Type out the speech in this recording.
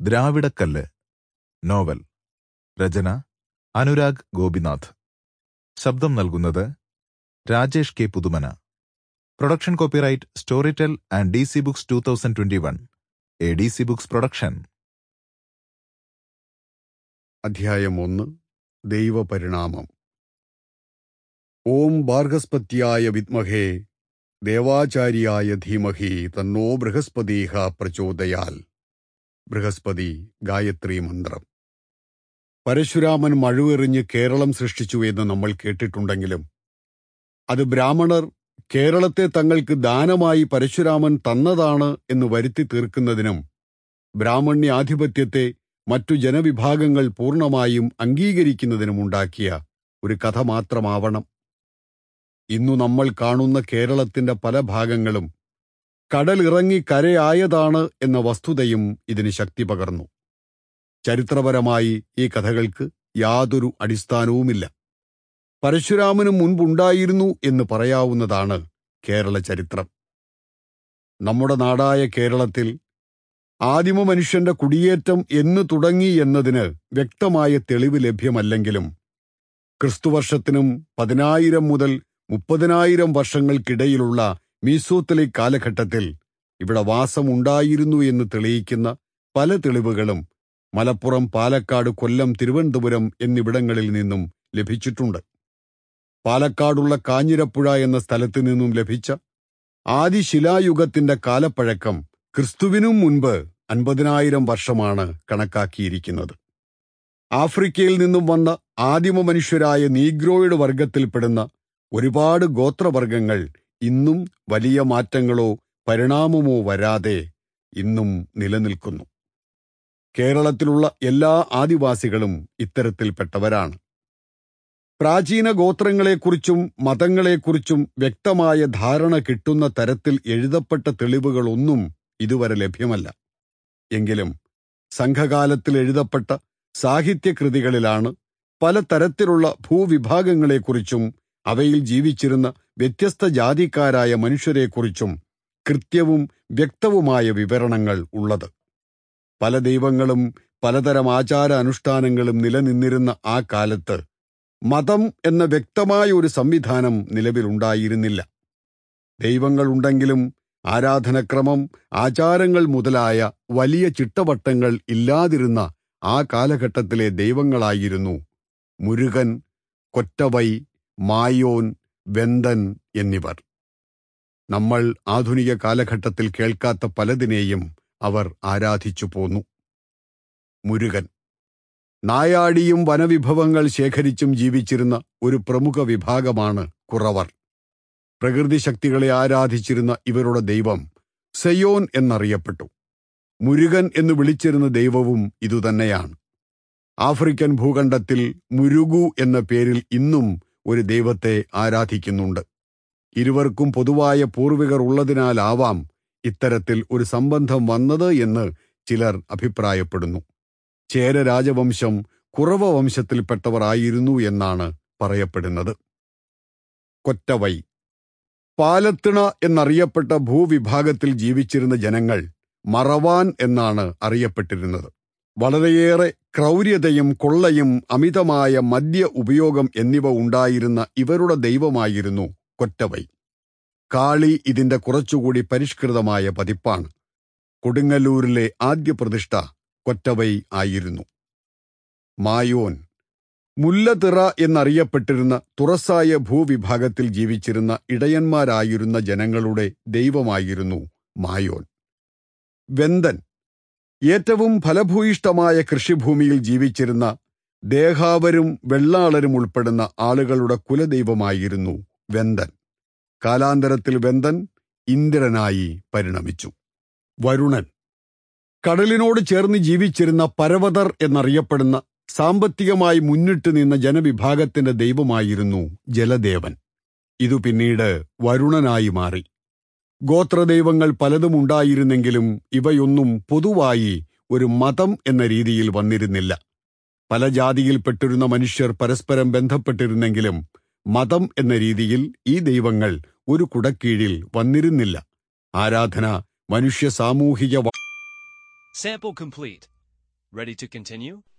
ദ്രാവിഡക്കല്ല് novel രചന അനുരാഗ് ഗോപിനാഥ് ശബ്ദം നൽകുന്നത് Rajesh K Puthumana production copyright Storytel and D C Books two thousand twenty one A D C Books production അധ്യായം ഒന്ന് ദൈവപരിണാമം ഓം ബാർഹസ്പത്യായ വിദ്മഹേ ദേവാചാര്യായ ധീമഹി തന്നോ ബൃഹസ്പതീഹ പ്രചോദയാൽ ബൃഹസ്പതി ഗായത്രി മന്ത്രം പരശുരാമൻ മഴുവെറിഞ്ഞ് കേരളം സൃഷ്ടിച്ചു എന്ന് നമ്മൾ കേട്ടിട്ടുണ്ടെങ്കിലും അത് ബ്രാഹ്മണർ കേരളത്തെ തങ്ങൾക്ക് ദാനമായി പരശുരാമൻ തന്നതാണ് എന്ന് വരുത്തി തീർക്കുന്നതിനും ബ്രാഹ്മണ്യാധിപത്യത്തെ മറ്റു ജനവിഭാഗങ്ങൾ പൂർണ്ണമായും അംഗീകരിക്കുന്നതിനുമുണ്ടാക്കിയ ഒരു കഥ മാത്രമാവണം ഇന്നു നമ്മൾ കാണുന്ന കേരളത്തിന്റെ പല ഭാഗങ്ങളും കടലിറങ്ങി കരയായതാണ് എന്ന വസ്തുതയും ഇതിന് ശക്തി പകർന്നു ചരിത്രപരമായി ഈ കഥകൾക്ക് യാതൊരു അടിസ്ഥാനവുമില്ല പരശുരാമന് മുൻപുണ്ടായിരുന്നു എന്ന് പറയാവുന്നതാണ് കേരള ചരിത്രം നമ്മുടെ നാടായ കേരളത്തിൽ ആദിമ മനുഷ്യന്റെ കുടിയേറ്റം എന്ന് തുടങ്ങി എന്നതിന് വ്യക്തമായ തെളിവ് ലഭ്യമല്ലെങ്കിലും ക്രിസ്തുവർഷത്തിനും പതിനായിരം മുതൽ മുപ്പതിനായിരം വർഷങ്ങൾക്കിടയിലുള്ള മീസോത്തലിക് കാലഘട്ടത്തിൽ ഇവിടെ വാസമുണ്ടായിരുന്നു എന്ന് തെളിയിക്കുന്ന പല തെളിവുകളും മലപ്പുറം പാലക്കാട് കൊല്ലം തിരുവനന്തപുരം എന്നിവിടങ്ങളിൽ നിന്നും ലഭിച്ചിട്ടുണ്ട് പാലക്കാടുള്ള കാഞ്ഞിരപ്പുഴ എന്ന സ്ഥലത്തു നിന്നും ലഭിച്ച ആദിശിലായുഗത്തിന്റെ കാലപ്പഴക്കം ക്രിസ്തുവിനും മുൻപ് അൻപതിനായിരം വർഷമാണ് കണക്കാക്കിയിരിക്കുന്നത് ആഫ്രിക്കയിൽ നിന്നും വന്ന ആദിമ മനുഷ്യരായ നീഗ്രോയിഡ് വർഗത്തിൽപ്പെടുന്ന ഒരുപാട് ഗോത്രവർഗങ്ങൾ ഇന്നും വലിയ മാറ്റങ്ങളോ പരിണാമമോ വരാതെ ഇന്നും നിലനിൽക്കുന്നു കേരളത്തിലുള്ള എല്ലാ ആദിവാസികളും ഇത്തരത്തിൽപ്പെട്ടവരാണ് പ്രാചീന ഗോത്രങ്ങളെക്കുറിച്ചും മതങ്ങളെക്കുറിച്ചും വ്യക്തമായ ധാരണ കിട്ടുന്ന തരത്തിൽ എഴുതപ്പെട്ട തെളിവുകളൊന്നും ഇതുവരെ ലഭ്യമല്ല എങ്കിലും സംഘകാലത്തിൽ എഴുതപ്പെട്ട സാഹിത്യകൃതികളിലാണ് പലതരത്തിലുള്ള ഭൂവിഭാഗങ്ങളെക്കുറിച്ചും അവയിൽ ജീവിച്ചിരുന്ന വ്യത്യസ്ത ജാതിക്കാരായ മനുഷ്യരെക്കുറിച്ചും കൃത്യവും വ്യക്തവുമായ വിവരണങ്ങൾ ഉള്ളത് പല ദൈവങ്ങളും പലതരം ആചാര അനുഷ്ഠാനങ്ങളും നിലനിന്നിരുന്ന ആ കാലത്ത് മതം എന്ന വ്യക്തമായ ഒരു സംവിധാനം നിലവിലുണ്ടായിരുന്നില്ല ദൈവങ്ങളുണ്ടെങ്കിലും ആരാധനക്രമം ആചാരങ്ങൾ മുതലായ വലിയ ചിട്ടവട്ടങ്ങൾ ഇല്ലാതിരുന്ന ആ കാലഘട്ടത്തിലെ ദൈവങ്ങളായിരുന്നു മുരുകൻ കൊറ്റവൈ മായോൻ വെന്തൻ എന്നിവർ നമ്മൾ ആധുനിക കാലഘട്ടത്തിൽ കേൾക്കാത്ത പലതിനെയും അവർ ആരാധിച്ചു പോന്നു മുരുകൻ നായാടിയും വനവിഭവങ്ങൾ ശേഖരിച്ചും ജീവിച്ചിരുന്ന ഒരു പ്രമുഖ വിഭാഗമാണ് കുറവർ പ്രകൃതി ശക്തികളെ ആരാധിച്ചിരുന്ന ഇവരുടെ ദൈവം സെയോൻ എന്നറിയപ്പെട്ടു മുരുകൻ എന്ന് വിളിച്ചിരുന്ന ദൈവവും ഇതുതന്നെയാണ് ആഫ്രിക്കൻ ഭൂഖണ്ഡത്തിൽ മുരുഗു എന്ന പേരിൽ ഇന്നും ഒരു ദൈവത്തെ ആരാധിക്കുന്നുണ്ട് ഇരുവർക്കും പൊതുവായ പൂർവികർ ഉള്ളതിനാലാവാം ഇത്തരത്തിൽ ഒരു സംബന്ധം വന്നത് എന്ന് ചിലർ അഭിപ്രായപ്പെടുന്നു ചേര രാജവംശം കുറവ വംശത്തിൽപ്പെട്ടവർ ആയിരുന്നു എന്നാണ് പറയപ്പെടുന്നത് കൊറ്റവൈ പാലത്തിണ എന്നറിയപ്പെട്ട ഭൂവിഭാഗത്തിൽ ജീവിച്ചിരുന്ന ജനങ്ങൾ മറവാൻ എന്നാണ് അറിയപ്പെട്ടിരുന്നത് വളരെയേറെ ക്രൗര്യതയും കൊള്ളയും അമിതമായ മദ്യ ഉപയോഗം എന്നിവ ഉണ്ടായിരുന്ന ഇവരുടെ ദൈവമായിരുന്നു കൊറ്റവൈ കാളി ഇതിന്റെ കുറച്ചുകൂടി പരിഷ്കൃതമായ പതിപ്പാണ് കൊടുങ്ങല്ലൂരിലെ ആദ്യ പ്രതിഷ്ഠ കൊറ്റവൈ ആയിരുന്നു മായോൻ മുല്ലതിറ എന്നറിയപ്പെട്ടിരുന്ന തുറസായ ഭൂവിഭാഗത്തിൽ ജീവിച്ചിരുന്ന ഇടയന്മാരായിരുന്ന ജനങ്ങളുടെ ദൈവമായിരുന്നു മായോൻ വെന്തൻ ഏറ്റവും ഫലഭൂയിഷ്ടമായ കൃഷിഭൂമിയിൽ ജീവിച്ചിരുന്ന ദേഹാവരും വെള്ളാളരും ഉൾപ്പെടുന്ന ആളുകളുടെ കുലദൈവമായിരുന്നു വെന്തൻ കാലാന്തരത്തിൽ വെന്തൻ ഇന്ദ്രനായി പരിണമിച്ചു വരുണൻ കടലിനോട് ചേർന്ന് ജീവിച്ചിരുന്ന പരവതർ എന്നറിയപ്പെടുന്ന സാമ്പത്തികമായി മുന്നിട്ട് നിന്ന ജനവിഭാഗത്തിന്റെ ദൈവമായിരുന്നു ജലദേവൻ ഇതു പിന്നീട് വരുണനായി മാറി ഗോത്രദൈവങ്ങൾ പലതും ഉണ്ടായിരുന്നെങ്കിലും ഇവയൊന്നും പൊതുവായി ഒരു മതം എന്ന രീതിയിൽ വന്നിരുന്നില്ല പല ജാതിയിൽപ്പെട്ടിരുന്ന മനുഷ്യർ പരസ്പരം ബന്ധപ്പെട്ടിരുന്നെങ്കിലും മതം എന്ന രീതിയിൽ ഈ ദൈവങ്ങൾ ഒരു കുടക്കീഴിൽ വന്നിരുന്നില്ല ആരാധന മനുഷ്യ സാമൂഹിക Sample complete. Ready to continue?